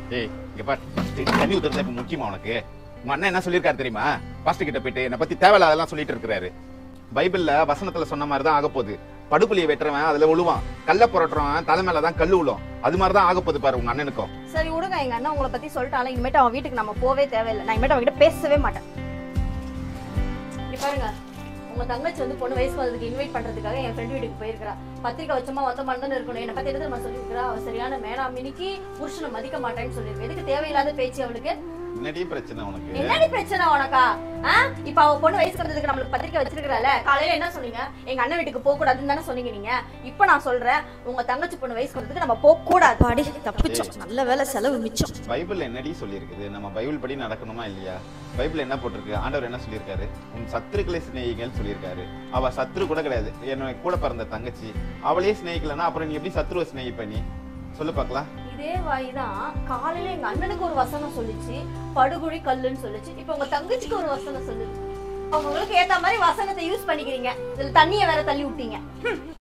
ஏய் இங்க பார் தண்ணி ஊத்துறது இப்ப முக்கியமா உனக்கு உங்க அண்ணன் என்ன சொல்லியிருக்காரு தெரியுமா பாஸ்டர் கிட்ட போயிட்டு என்னை பத்தி தேவையில்லாதெல்லாம் சொல்லிட்டு இருக்கிறாரு பைபிள்ல வசனத்துல சொன்ன மாதிரி தான் ஆக போகுது படுப்புலியை வெட்டுறவன் அதுல விழுவான் கல்ல புரட்டுறவன் தலை மேல தான் கல்லு விழும் அது மாதிரி தான் ஆக போகுது பாரு உங்க அண்ணனுக்கும் சரி விடுங்க எங்க அண்ணன் உங்களை பத்தி சொல்லிட்டாலும் இனிமேட்டு அவன் வீட்டுக்கு நம்ம போவே தேவையில்லை நான் இனிமேட்டு அவன்கிட்ட பேசவே மாட்டேன் இங்க பாருங்க உங்க தங்கச்சி வந்து பொண்ணு வயசு வந்ததுக்கு இன்வைட் பண்றதுக்காக என் ஃப்ரெண்ட் வீட்டுக்கு போயிருக்கா பத்திரிக்கை வச்சமா வந்த மாதிரி இருக்கணும் என்ன பத்தி என்ன சொல்லியிருக்கிறா அவ சரியான மேனாமினிக்கு புருஷனை மதிக்க மாட்டேன்னு சொல்லியிருக்கு எதுக்கு தேவையில்லாத பேச்சு அவளுக்கு என்னடி பிரச்சனை உனக்கு என்னடி பிரச்சனை உனக்கா ஆ? இப்ப அவ பொண்ணு வயசுக்கு வந்ததுக்கு நம்மளுக்கு பத்திரிக்கை வச்சிருக்கல காலையில என்ன சொன்னீங்க எங்க அண்ணன் வீட்டுக்கு போக கூடாதுன்னு தானே சொன்னீங்க நீங்க இப்ப நான் சொல்றேன் உங்க தங்கச்சி பொண்ணு வயசுக்கு வந்ததுக்கு நம்ம போக கூடாது பாடி தப்பிச்சோம் நல்ல வேலை செலவு மிச்சம் பைபிள் என்னடி சொல்லியிருக்குது நம்ம பைபிள் படி நடக்கணுமா இல்லையா பைபிள் என்ன போட்டிருக்கு ஆண்டவர் என்ன சொல்லியிருக்காரு உன் சத்துருக்களை சிநேகிகள் சொல்லியிருக்காரு அவ சத்ரு கூட கிடையாது என்னோட கூட பிறந்த தங்கச்சி அவளே சிநேகிக்கலன்னா அப்புறம் நீ எப்படி சத்ருவை சிநேகிப்ப நீ சொல்லு பார்க்கலாம் இதே வாய் தான் காலையில எங்க அண்ணனுக்கு ஒரு வசனம் சொல்லுச்சு படுகுழி கல்லுன்னு சொல்லுச்சு இப்ப உங்க தங்கச்சிக்கு ஒரு வசனம் சொல்லுச்சு அவங்களுக்கு ஏத்த மாதிரி வசனத்தை யூஸ் பண்ணிக்கிறீங்க இதுல தண்ணிய வேற தள்ளி விட்டீங்க